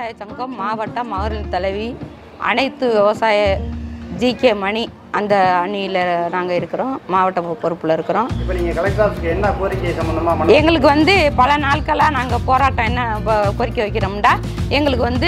விவசாய சங்கம் மாவட்ட மகளிர் தலைவி அனைத்து விவசாய ஜிகே மணி அந்த அணியில் நாங்கள் இருக்கிறோம் மாவட்ட பொறுப்பில் இருக்கிறோம் இப்போ நீங்கள் கலெக்டர் ஆஃபீஸ்க்கு என்ன கோரிக்கை சம்மந்தமாக மனு எங்களுக்கு வந்து பல நாட்களாக நாங்கள் போராட்டம் என்ன ப- கோரிக்கை வைக்கிறோம்டா எங்களுக்கு வந்து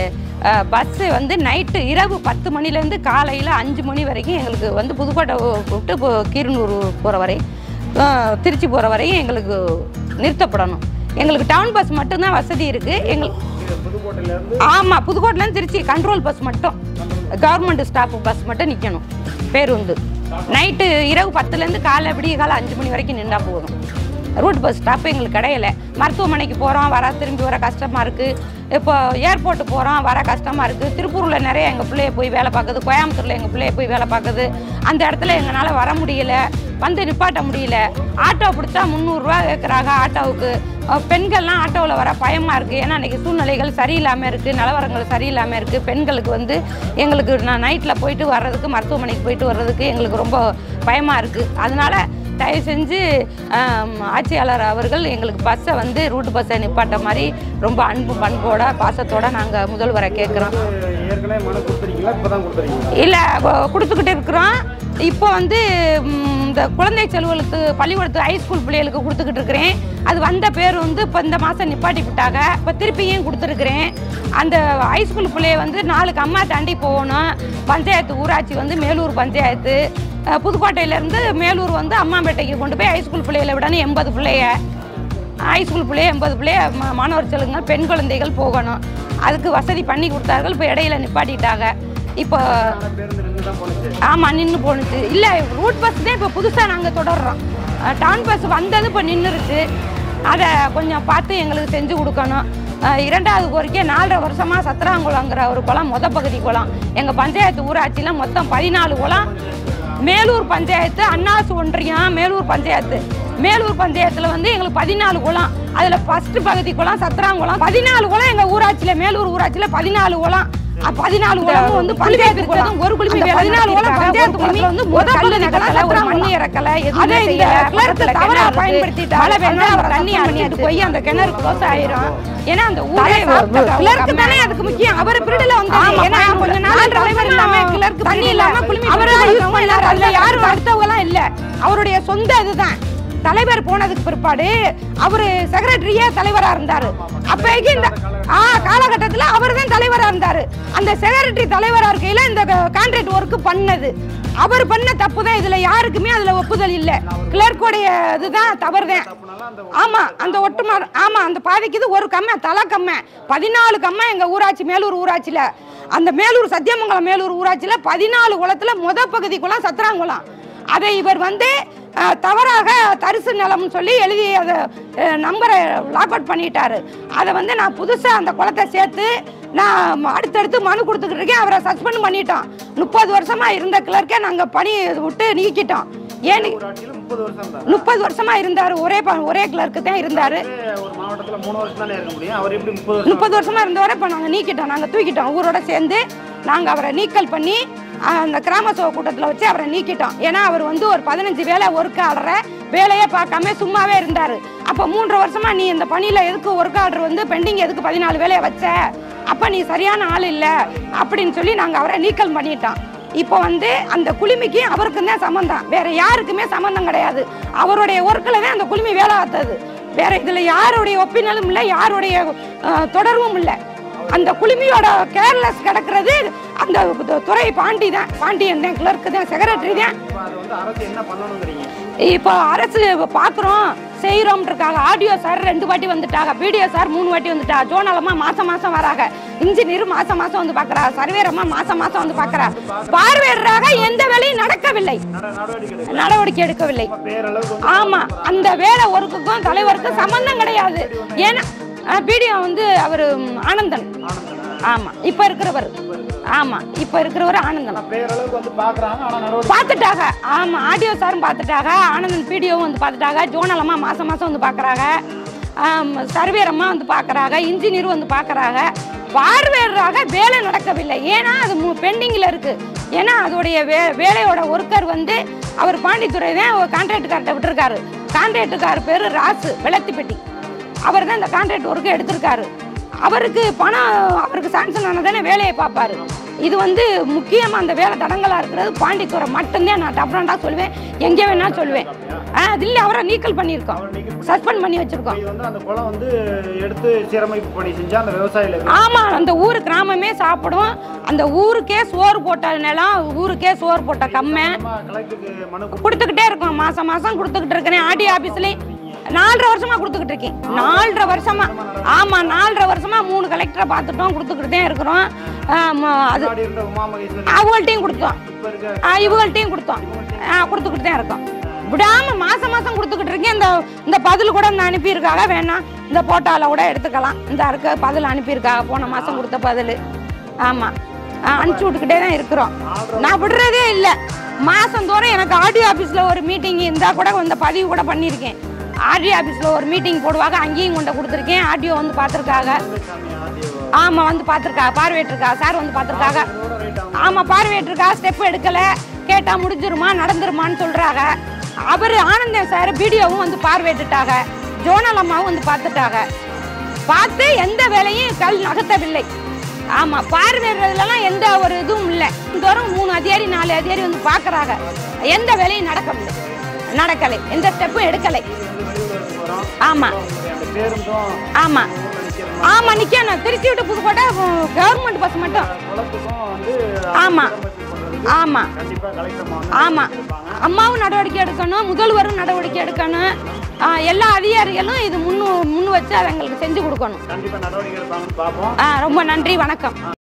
பஸ்ஸு வந்து நைட்டு இரவு பத்து மணிலேருந்து காலையில் அஞ்சு மணி வரைக்கும் எங்களுக்கு வந்து புதுக்கோட்டை விட்டு இப்போ கீரனூர் போகிற வரை அஹ், திருச்சி போகிற வரையும் எங்களுக்கு நிறுத்தப்படணும் எங்களுக்கு டவுன் பஸ் மட்டும்தான் வசதி இருக்குது எங்களுக்கு புதுக்கோட்டையிலேருந்து ஆமாம் புதுக்கோட்டையிலேருந்து திருச்சி கண்ட்ரோல் பஸ் மட்டும் கவர்மெண்ட் ஸ்டாப் பஸ் மட்டும் நிற்கணும் பேருந்து நைட்டு இரவு பத்துலேருந்து காலை விடிய காலை அஞ்சு மணி வரைக்கும் நின்றா போதும் ரூட் பஸ் ஸ்டாப் எங்களுக்கு கிடையல மருத்துவமனைக்கு போகிறோம் வர திரும்பி வர கஷ்டமாக இருக்குது இப்போ ஏர்போர்ட்டு போகிறோம் வர கஷ்டமாக இருக்குது திருப்பூரில் நிறைய எங்கள் பிள்ளைய போய் வேலை பார்க்குது கோயம்புத்தூரில் எங்கள் பிள்ளைய போய் வேலை பார்க்குது அந்த இடத்துல எங்களால் வர முடியல வந்து நிப்பாட்ட முடியல ஆட்டோ பிடிச்சா முந்நூறுரூவா கேட்குறாங்க ஆட்டோவுக்கு அஹ் பெண்கள்லாம் ஆட்டோவில் வர பயமாக இருக்குது ஏன்னா இன்றைக்கி சூழ்நிலைகள் சரியில்லாமல் இருக்குது நிலவரங்கள் சரியில்லாமல் இருக்குது பெண்களுக்கு வந்து எங்களுக்கு நான் நைட்டில் போயிட்டு வர்றதுக்கு மருத்துவமனைக்கு போயிட்டு வர்றதுக்கு எங்களுக்கு ரொம்ப பயமாக இருக்குது அதனால் தயவு செஞ்சு ஆம், ஆட்சியாளர் அவர்கள் எங்களுக்கு பஸ்ஸை வந்து ரூட் பஸ்ஸை நிப்பாட்ட மாதிரி ரொம்ப அன்பு பண்போட பாசத்தோட நாங்கள் முதல்வரை கேட்குறோம் ஏற்கனவே மனு கொடுத்துருக்கீங்களா இப்போ தான் கொடுத்துருக்கீங்க இல்லை கொடுத்துக்கிட்டு இருக்கிறோம் இப்போ வந்து ம், இந்த குழந்தை செல்வலுக்கு பள்ளிக்கூடத்து ஹைஸ்கூல் பிள்ளைகளுக்கு கொடுத்துக்கிட்டு இருக்கிறேன் அது வந்த பேர் வந்து இப்போ இந்த மாதம் நிப்பாட்டி விட்டாங்க இப்போ திருப்பியும் கொடுத்துருக்குறேன் அந்த ஹைஸ்கூல் பிள்ளைய வந்து நாளுக்கு அம்மா தாண்டி போகணும் பஞ்சாயத்து ஊராட்சி வந்து மேலூர் பஞ்சாயத்து அஹ், புதுக்கோட்டையிலேருந்து மேலூர் வந்து அம்மாம்பேட்டைக்கு கொண்டு போய் ஹைஸ்கூல் பிள்ளைகளை விடணும் எண்பது பிள்ளைய ஹைஸ்கூல் பிள்ளைய எண்பது பிள்ளைய ம- மாணவர் செல்லுங்கள் பெண் குழந்தைகள் போகணும் அதுக்கு வசதி பண்ணி கொடுத்தார்கள் இப்போ இடையில நிப்பாட்டிட்டாங்க இப்போ ஆனால் பேருந்து நின்று தான் போனுச்சு ஆமாம் நின்று போணுச்சு இல்லை ரூட் பஸ் தான் இப்போ புதுசாக நாங்கள் தொடர்றோம் டவுன் பஸ் வந்தது இப்போ நின்றுருச்சு அதை கொஞ்சம் பார்த்து எங்களுக்கு செஞ்சு கொடுக்கணும் அஹ் இரண்டாவது கோரிக்கை நாலரை வருஷமாக சத்திராங்குளங்கிற ஒரு குளம் மொத பகுதி குளம் எங்கள் பஞ்சாயத்து ஊராட்சியில் மொத்தம் பதினாலு குளம் மேலூர் பஞ்சாயத்து அன்னாசு ஒன்றியம் மேலூர் பஞ்சாயத்து மேலூர் பஞ்சாயத்தில் வந்து எங்களுக்கு பதினாலு குளம் அதில் ஃபஸ்ட்டு பகுதி குளம் சத்திராங்குளம் பதினாலு குளம் எங்கள் ஊராட்சியில் மேலூர் ஊராட்சியில் பதினாலு குளம் அ, பதினாலு குளமும் வந்து பஞ்சாயத்து குளம் ஒரு குளிமை பதினாலு குளம் பஞ்சாயத்து குளத்துல வந்து ஒரு கல்லு நகல ஒரு மண்ணி இறக்கல எதுவுமே செய்யல கிளர்க்கு தவறா பயன்படுத்திட்டு மழை பெஞ்சா அவர் தண்ணி அடிச்சு அது போய் அந்த கிணறு க்ளோஸ் ஆயிரும் ஏன்னா அந்த ஊரே கிளர்க்கு தானே அதுக்கு முக்கியம் அவர் பிரிடுல வந்து ஏன்னா கொஞ்ச நாள் தலைவர் இல்லாம கிளர்க்கு தண்ணி இல்லாம குளிமை அவரா யூஸ் பண்ணாரு அதுல யாரும் அடுத்தவங்க எல்லாம் இல்ல அவருடைய சொந்த இதுதான் தலைவர் போனதுக்கு பிற்பாடு அவரு செக்ரட்டரியா தலைவரா இருந்தாரு அப்போதைக்கு இந்த ஆ காலகட்டத்தில் அவர் தான் தலைவரா இருந்தாரு அந்த செக்ரட்டரி தலைவரா இருக்கையில இந்த கான்ட்ராக்ட் ஒர்க் பண்ணது அவர் பண்ண தப்பு தான் இதுல யாருக்குமே அதுல ஒப்புதல் இல்ல கிளர்க்குடைய இதுதான் தவறு தான் ஆமா அந்த ஒட்டுமா ஆமா அந்த பாதிக்குது ஒரு கம்மை தலை கம்மை பதினாலு கம்மை எங்க ஊராட்சி மேலூர் ஊராட்சியில அந்த மேலூர் சத்தியமங்கலம் மேலூர் ஊராட்சியில பதினாலு குளத்துல முத பகுதி குளம் சத்திராங்குளம் அதை இவர் வந்து அஹ், தவறாக தரிசு நிலம்னு சொல்லி எழுதி அதை அஹ், நம்பரை லாக் அவுட் பண்ணிட்டாரு அதை வந்து நான் புதுசாக அந்த குளத்தை சேர்த்து நான் அடுத்தடுத்து மனு கொடுத்துக்கிட்டு இருக்கேன் அவரை சஸ்பெண்ட் பண்ணிட்டோம் முப்பது வருஷமா இருந்த கிளர்க்கே நாங்கள் பணி விட்டு நீக்கிட்டோம் ஏன்னு ஒரு ஆட்சியில் முப்பது வருஷம் தான் முப்பது வருஷமா இருந்தார் ஒரே ப- ஒரே கிளர்க்கு தான் இருந்தார் ஒரு மாவட்டத்தில் மூணு வருஷம் தானே இருக்க முடியும் அவர் எப்படி முப்பது வருஷம் முப்பது வருஷமா இருந்தவரை இப்போ நாங்கள் நீக்கிட்டோம் நாங்கள் தூக்கிட்டோம் ஊரோட சேர்ந்து நாங்கள் அவரை நீக்கல் பண்ணி அஹ், அந்த கிராம சபை கூட்டத்தில் வச்சு அவரை நீக்கிட்டோம் ஏன்னா அவர் வந்து ஒரு பதினஞ்சு வேலை ஒர்க் ஆடுற வேலையே பார்க்காம சும்மாவே இருந்தார் அப்போ மூன்றரை வருஷமா நீ இந்த பணியில் எதுக்கு ஒர்க் ஆர்டர் வந்து பெண்டிங் எதுக்கு பதினாலு வேலையை வச்ச அப்போ நீ சரியான ஆள் இல்லை அப்படின்னு சொல்லி நாங்கள் அவரை நீக்கல் பண்ணிட்டோம் இப்போ வந்து அந்த குளிமைக்கு அவருக்கும் தான் சம்மந்தம் வேற யாருக்குமே சம்மந்தம் கிடையாது அவருடைய ஒர்க்கில் தான் அந்த குளிமை வேலை பார்த்தது வேற இதுல யாருடைய ஒப்பினலும் இல்லை யாருடைய அஹ், தொடர்பும் இல்லை அந்த குளிமையோட கேர்லெஸ் கிடக்கிறது அந்த து- துறை பாண்டி தான் பாண்டியன் தான் கிளர்க்கு தான் செக்ரட்டரி தான் இப்போ அதை வந்து அரசு என்ன பண்ணணுங்கிறீங்க இப்போ அரசு பார்க்குறோம் செய்கிறோம் இருக்காங்க ஆடியோ சார் ரெண்டு வாட்டி வந்துட்டாங்க பிடிஓ சார் மூணு வாட்டி வந்துட்டா ஜோனலம்மா மாசம் மாசம் வராங்க இன்ஜினியர் மாசம் மாசம் வந்து பார்க்கறா சர்வேரம்மா மாசம் மாசம் வந்து பார்க்கறா பார்வையராக எந்த வேலையும் நடக்கவில்லை நட நடவடிக்கை எடுக்க நடவடிக்கை எடுக்கவில்லை பேரளவுக்கு வந்து ஆமா அந்த வேலை ஒர்க்குக்கும் தலைவருக்கும் சம்பந்தம் கிடையாது ஏன்னா பிடிஓ வந்து அவர் ஆனந்தன் ஆமா இப்ப இருக்கிறவர் ஆமா இப்ப இருக்கிறவர் ஆனந்தன் பேரளவுக்கு வந்து பார்க்குறாங்க ஆனால் நடவடிக்கை பார்த்துட்டாங்க ஆமா ஆடியோ சாரும் பார்த்துட்டாங்க ஆனந்தன் பிடிஓவும் வந்து பார்த்துட்டாங்க ஜோனலம்மா மாசம் மாசம் வந்து பார்க்கறாங்க சர்வேர் அம்மா வந்து பார்க்கறாங்க இன்ஜினியரும் வந்து பார்க்கறாங்க பார்வையராக வேலை நடக்கவில்லை ஏன்னா அது பெண்டிங்கில் இருக்கு ஏன்னா அதோடைய வே வேலையோட ஒர்க்கர் வந்து அவர் பாண்டித்துறை தான் கான்ட்ராக்டுக்கார்ட்ட விட்டுருக்காரு கான்ட்ராக்டுக்கார் பேர் ராசு வெள்ளத்திப்பட்டி அவர் தான் இந்த கான்ட்ராக்ட் ஒர்க்கை எடுத்திருக்காரு அவருக்கு பணம் அவருக்கு சாங்ஷன் ஆனதானே வேலையை பார்ப்பாரு இது வந்து முக்கியமாக அந்த வேலை தடங்கலாக இருக்கிறது பாண்டித்துறை மட்டும்தான் நான் டஃப்ரெண்டாக சொல்லுவேன் எங்கே வேணா சொல்லுவேன் ஆ அது இல்லை அவரை நீக்கல் பண்ணியிருக்கோம் சஸ்பெண்ட் பண்ணி வச்சுருக்கோம் இது வந்து அந்த குளம் வந்து எடுத்து சீரமைப்பு பணி செஞ்சா அந்த விவசாயிகளுக்கு ஆமாம் அந்த ஊர் கிராமமே சாப்பிடும் அந்த ஊருக்கே சோறு போட்ட நிலம் ஊருக்கே சோறு போட்ட கம்மை கலெக்டருக்கு மனு கொடுத்துக்கிட்டே இருக்கோம் மாசம் மாசம் கொடுத்துக்கிட்டு இருக்கேன் ஆர்டி ஆபீஸ்லயும் நாலரை வருஷமா கொடுத்துக்கிட்டு இருக்கேன் நாலரை வருஷமா ஆமா நாலரை வருஷமா மூணு கலெக்டரை பார்த்துட்டோம் கொடுத்துக்கிட்டு தான் இருக்கிறோம் ஆமா, அது முன்னாடி இருந்த உமா மகேஸ்வரி அவங்கள்ட்டையும் கொடுத்தோம் இப்ப இருக்க ஆ, இவங்கள்ட்டையும் கொடுத்தோம் ஆ கொடுத்துக்கிட்டு தான் இருக்கோம் விடாம மாசம் மாசம் கொடுத்துக்கிட்டு இருக்கேன் இந்த இந்த பதில் கூட இந்த அனுப்பியிருக்காக வேணாம் இந்த போட்டால கூட எடுத்துக்கலாம் இந்த இருக்க பதில் அனுப்பியிருக்காங்க போன மாசம் கொடுத்த பதில் ஆமா ஆ, அனுப்பிச்சு விட்டுக்கிட்டே தான் இருக்கிறோம் நான் விடுறதே இல்லை மாசந்தோறும் எனக்கு ஆர்டி ஆபீஸ்ல ஒரு மீட்டிங் இருந்தா கூட இந்த பதிவு கூட பண்ணியிருக்கேன் ஆர்டி ஆபீஸ்ல ஒரு மீட்டிங் போடுவாங்க அங்கேயும் கொண்டு கொடுத்துருக்கேன் ஆர்டிஓ வந்து பார்த்துருக்காங்க சாமி ஆர்டிஓ ஆமா வந்து பார்த்துருக்காங்க பார்வையிட்டிருக்காங்க சார் வந்து பார்த்துருக்காங்க இதோட ரைட் ஆகும் ஆமா பார்வையிட்டிருக்கா ஸ்டெப் எடுக்கல கேட்டா முடிஞ்சிருமா நடந்துருமான்னு சொல்றாங்க அவர் ஆனந்தன் சார் வீடியோவும் வந்து பார்வையிட்டுட்டாங்க ஜோனல் அம்மாவும் வந்து பார்த்துட்டாங்க பார்த்து எந்த வேலையும் கல் நகர்த்தவில்லை ஆமா பார்வையிடுறதுலலாம் எந்த ஒரு இதுவும் இல்லை தோறும் மூணு அதிகாரி நாலு அதிகாரி வந்து பார்க்கறாங்க எந்த வேலையும் நடக்கவில்லை நடக்கலை எந்த ஸ்டெப்பும் எடுக்கலை வந்து வெளியூருக்கு வரோம் ஆமா உங்களுடைய அந்த பேருந்தும் ஆமா ஊர்ல நிக்கிறோம் ஆமா நிக்கணும் திருச்சி விட்டு புதுக்கோட்டை கவர்மெண்ட் பஸ் மட்டும் குளத்துக்கும் வந்து ஆமா. சீரமைப்பு பண்றதுக்கு ஆமா கண்டிப்பா கலெக்டர் அம்மா வந்து ஆமா இருப்பாங்க அம்மாவும் நடவடிக்கை எடுக்கணும் முதல்வரும் நடவடிக்கை எடுக்கணும் ஆ, எல்லா அதிகாரிகளும் இது முன்னு முன் வச்சு அதை எங்களுக்கு செஞ்சு கொடுக்கணும் கண்டிப்பா நடவடிக்கை எடுப்பாங்கன்னு பார்ப்போம் ஆ, ரொம்ப நன்றி வணக்கம்